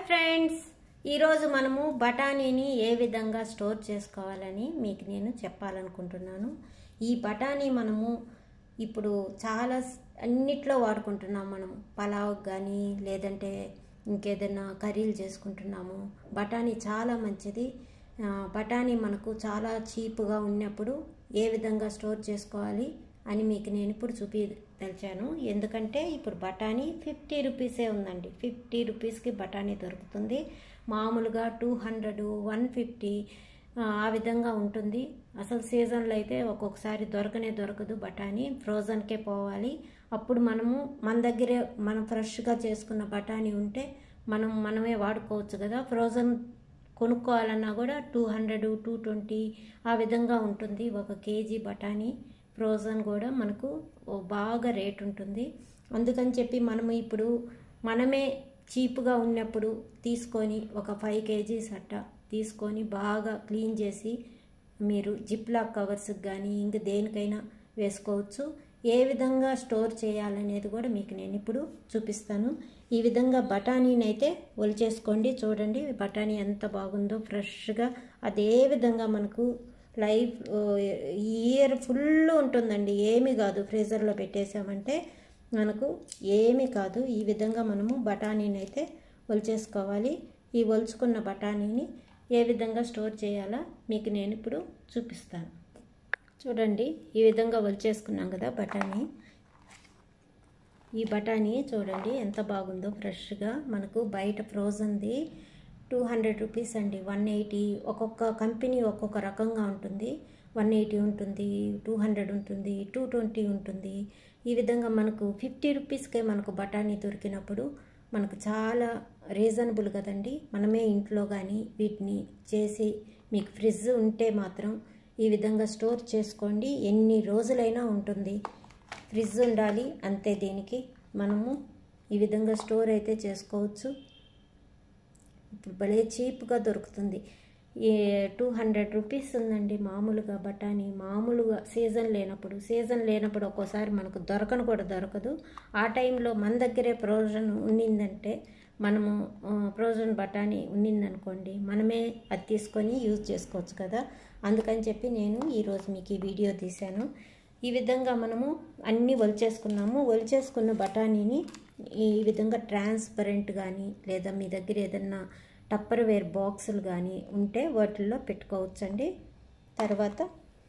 friends ఈరోజు మనము బఠానీని ఏ విధంగా స్టోర్ చేసుకోవాలని మీకు నేను చెప్పాలనుకుంటున్నాను ఈ బఠానీ మనము ఇప్పుడు చాలా స్- అన్నిట్లో వాడుకుంటున్నాం మనము పలావ్ కానీ లేదంటే ఇంకేదైనా కర్రీలు చేసుకుంటున్నాము బఠానీ చాలా మంచిది ఆ, బఠానీ మనకు చాలా చీప్గా ఉన్నప్పుడు ఏ విధంగా స్టోర్ చేసుకోవాలి అని మీకు నేను ఇప్పుడు చూపించదలిచాను ఎందుకంటే ఇప్పుడు బఠానీ ఫిఫ్టీ రూపీసే ఉందండి ఫిఫ్టీ రూపీస్కి బఠానీ దొరుకుతుంది మామూలుగా టూ హండ్రెడ్ వన్ ఫిఫ్టీ ఆ విధంగా ఉంటుంది అసలు సీజన్లో అయితే ఒక్కొక్కసారి దొరకనే దొరకదు బఠానీ ఫ్రోజన్కే పోవాలి అప్పుడు మనము మన దగ్గరే మనం ఫ్రెష్గా చేసుకున్న బఠానీ ఉంటే మనం మనమే వాడుకోవచ్చు కదా ఫ్రోజన్ కొనుక్కోవాలన్నా కూడా టూ హండ్రెడ్ టూ ట్వంటీ ఆ విధంగా ఉంటుంది ఒక కేజీ బఠానీ ఫ్రోజన్ కూడా మనకు ఓ బాగా రేట్ ఉంటుంది అందుకని చెప్పి మనము ఇప్పుడు మనమే చీప్గా ఉన్నప్పుడు తీసుకొని ఒక ఫైవ్ కేజీస్ అట్ట తీసుకొని బాగా క్లీన్ చేసి మీరు జిప్లాక్ కవర్స్కి కానీ ఇంక దేనికైనా వేసుకోవచ్చు ఏ విధంగా స్టోర్ చేయాలనేది కూడా మీకు నేను ఇప్పుడు చూపిస్తాను ఈ విధంగా బఠానీని అయితే ఒలిచేసుకోండి చూడండి బఠానీ ఎంత బాగుందో ఫ్రెష్గా అదే విధంగా మనకు లైఫ్ ఇయర్ ఫుల్ ఉంటుందండి ఏమీ కాదు ఫ్రీజర్లో పెట్టేసామంటే మనకు ఏమీ కాదు ఈ విధంగా మనము బఠానీని అయితే ఒలిచేసుకోవాలి ఈ ఒలుచుకున్న బఠానీని ఏ విధంగా స్టోర్ చేయాలో మీకు నేను ఇప్పుడు చూపిస్తాను చూడండి ఈ విధంగా ఒలిచేసుకున్నాం కదా బఠానీ ఈ బఠానీ చూడండి ఎంత బాగుందో ఫ్రెష్గా మనకు బయట ఫ్రోజన్ది టూ హండ్రెడ్ రూపీస్ అండి వన్ ఎయిటీ ఒక్కొక్క కంపెనీ ఒక్కొక్క రకంగా ఉంటుంది వన్ ఎయిటీ ఉంటుంది టూ హండ్రెడ్ ఉంటుంది టూ ట్వంటీ ఉంటుంది ఈ విధంగా మనకు ఫిఫ్టీ రూపీస్కే మనకు బఠానీ దొరికినప్పుడు మనకు చాలా రీజనబుల్ కదండి మనమే ఇంట్లో కానీ వీటిని చేసి మీకు ఫ్రిడ్జ్ ఉంటే మాత్రం ఈ విధంగా స్టోర్ చేసుకోండి ఎన్ని రోజులైనా ఉంటుంది ఫ్రిడ్జ్ ఉండాలి అంతే దీనికి మనము ఈ విధంగా స్టోర్ అయితే చేసుకోవచ్చు ఇప్పుడు భలే చీప్గా దొరుకుతుంది ఈ టూ హండ్రెడ్ రూపీస్ ఉందండి మామూలుగా బఠానీ మామూలుగా సీజన్ లేనప్పుడు సీజన్ లేనప్పుడు ఒక్కోసారి మనకు దొరకను కూడా దొరకదు ఆ టైంలో మన దగ్గరే ప్రోజన్ ఉన్నిందంటే మనము ప్రోజన్ బఠానీ ఉన్నిందనుకోండి మనమే అది తీసుకొని యూజ్ చేసుకోవచ్చు కదా అందుకని చెప్పి నేను ఈరోజు మీకు ఈ వీడియో తీశాను ఈ విధంగా మనము అన్నీ ఒలిచేసుకున్నాము ఒలిచేసుకున్న బఠానీని ఈ విధంగా ట్రాన్స్పరెంట్ కానీ లేదా మీ దగ్గర ఏదన్నా టప్పర్ వేర్ బాక్సులు కానీ ఉంటే వాటిల్లో పెట్టుకోవచ్చండి తర్వాత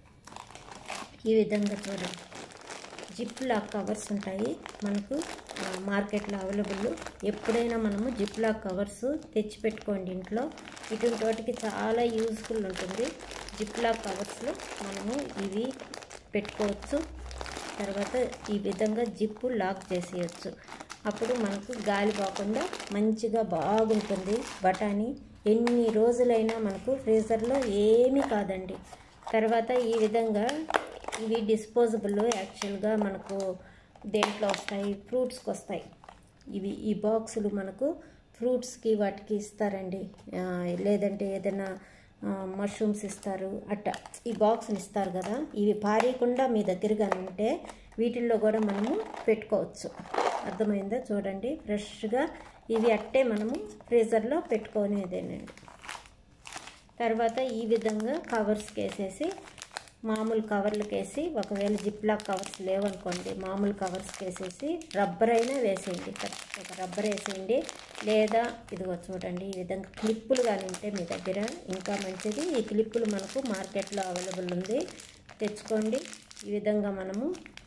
ఈ విధంగా చూడండి జిప్ లాక్ కవర్స్ ఉంటాయి మనకు ఆ, మార్కెట్లో అవైలబుల్ ఎప్పుడైనా మనము జిప్ లాక్ కవర్స్ తెచ్చి పెట్టుకోండి ఇంట్లో ఇటువంటి వాటికి చాలా యూస్ఫుల్ ఉంటుంది జిప్ లాక్ కవర్స్లో మనము ఇవి పెట్టుకోవచ్చు తర్వాత ఈ విధంగా జిప్పు లాక్ చేసేయచ్చు అప్పుడు మనకు గాలి పోకుండా మంచిగా బాగుంటుంది బఠానీ ఎన్ని రోజులైనా మనకు ఫ్రీజర్లో ఏమీ కాదండి తర్వాత ఈ విధంగా ఇవి డిస్పోజబుల్ యాక్చువల్గా మనకు దేంట్లో వస్తాయి ఫ్రూట్స్కి వస్తాయి ఇవి ఈ బాక్సులు మనకు ఫ్రూట్స్కి వాటికి ఇస్తారండి ఆ, లేదంటే ఏదైనా మష్రూమ్స్ ఇస్తారు అట్ట ఈ బాక్సులు ఇస్తారు కదా ఇవి పారేయకుండా మీ దగ్గరగా ఉంటే వీటిల్లో కూడా మనము పెట్టుకోవచ్చు అర్థమైందా చూడండి ఫ్రెష్గా ఇవి అట్టే మనము ఫ్రీజర్లో పెట్టుకునేదేనండి తర్వాత ఈ విధంగా కవర్స్కి వేసేసి మామూలు కవర్లకు వేసి ఒకవేళ జిప్లాక్ కవర్స్ లేవనుకోండి మామూలు కవర్స్కి వేసేసి రబ్బర్ అయినా వేసేయండి ఒక రబ్బర్ వేసేయండి లేదా ఇదిగో చూడండి ఈ విధంగా క్లిప్పులు కానీ ఉంటే మీ దగ్గర ఇంకా మంచిది ఈ క్లిప్పులు మనకు మార్కెట్లో అవైలబుల్ ఉంది తెచ్చుకోండి ఈ విధంగా మనము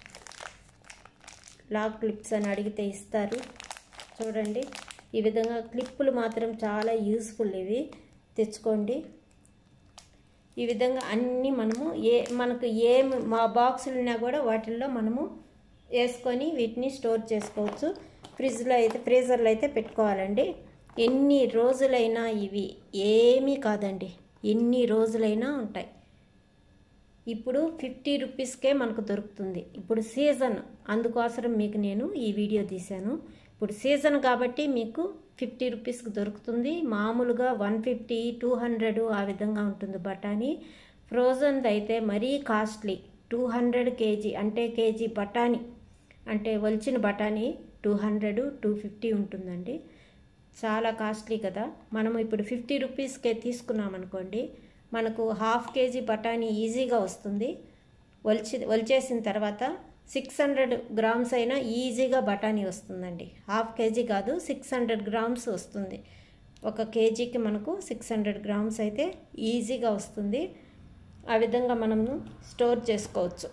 లాక్ క్లిప్స్ అని అడిగితే ఇస్తారు చూడండి ఈ విధంగా క్లిప్పులు మాత్రం చాలా యూస్ఫుల్ ఇవి తెచ్చుకోండి ఈ విధంగా అన్నీ మనము ఏ మనకు ఏ మా బాక్సులు ఉన్నా కూడా వాటిల్లో మనము వేసుకొని వీటిని స్టోర్ చేసుకోవచ్చు ఫ్రిడ్జ్లో అయితే ఫ్రీజర్లో అయితే పెట్టుకోవాలండి ఎన్ని రోజులైనా ఇవి ఏమీ కాదండి ఎన్ని రోజులైనా ఉంటాయి ఇప్పుడు ఫిఫ్టీ రూపీస్కే మనకు దొరుకుతుంది ఇప్పుడు సీజన్ అందుకోసం మీకు నేను ఈ వీడియో తీశాను ఇప్పుడు సీజన్ కాబట్టి మీకు ఫిఫ్టీ రూపీస్కి దొరుకుతుంది మామూలుగా వన్ ఫిఫ్టీ టూ హండ్రెడ్ ఆ విధంగా ఉంటుంది బఠానీ ఫ్రోజన్ది అయితే మరీ కాస్ట్లీ టూ హండ్రెడ్ కేజీ అంటే కేజీ బఠానీ అంటే ఒలిచిన బఠానీ టూ హండ్రెడ్ టూ ఫిఫ్టీ ఉంటుందండి చాలా కాస్ట్లీ కదా మనం ఇప్పుడు ఫిఫ్టీ రూపీస్కే తీసుకున్నాం అనుకోండి మనకు హాఫ్ కేజీ బఠానీ ఈజీగా వస్తుంది ఒలిచి ఒలిచేసిన తర్వాత సిక్స్ హండ్రెడ్ గ్రామ్స్ అయినా ఈజీగా బఠానీ వస్తుందండి హాఫ్ కేజీ కాదు సిక్స్ హండ్రెడ్ గ్రామ్స్ వస్తుంది ఒక కేజీకి మనకు సిక్స్ హండ్రెడ్ గ్రామ్స్ అయితే ఈజీగా వస్తుంది ఆ విధంగా మనము స్టోర్ చేసుకోవచ్చు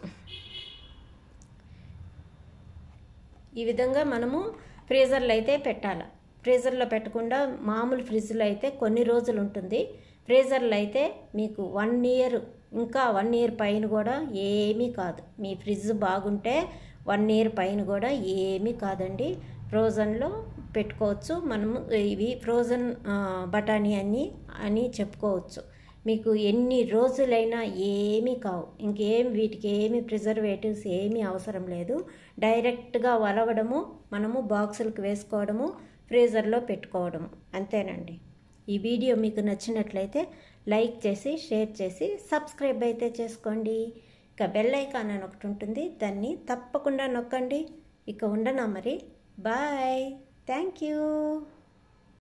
ఈ విధంగా మనము ఫ్రీజర్లో అయితే పెట్టాలి ఫ్రీజర్లో పెట్టకుండా మామూలు ఫ్రిడ్జ్లో అయితే కొన్ని రోజులు ఉంటుంది ఫ్రీజర్లో అయితే మీకు వన్ ఇయర్ ఇంకా వన్ ఇయర్ పైన కూడా ఏమీ కాదు మీ ఫ్రిడ్జ్ బాగుంటే వన్ ఇయర్ పైన కూడా ఏమీ కాదండి ఫ్రోజన్లో పెట్టుకోవచ్చు మనము ఇవి ఫ్రోజన్ బఠానీ అని అని చెప్పుకోవచ్చు మీకు ఎన్ని రోజులైనా ఏమీ కావు ఇంకేం వీటికి ఏమి ప్రిజర్వేటివ్స్ ఏమీ అవసరం లేదు డైరెక్ట్గా వలవడము మనము బాక్సులకు వేసుకోవడము ఫ్రీజర్లో పెట్టుకోవడము అంతేనండి ఈ వీడియో మీకు నచ్చినట్లయితే లైక్ చేసి షేర్ చేసి సబ్స్క్రైబ్ అయితే చేసుకోండి ఇక బెల్ ఐకాన్ అని ఒకటి ఉంటుంది దాన్ని తప్పకుండా నొక్కండి ఇక ఉండనా మరి బాయ్ థ్యాంక్ యూ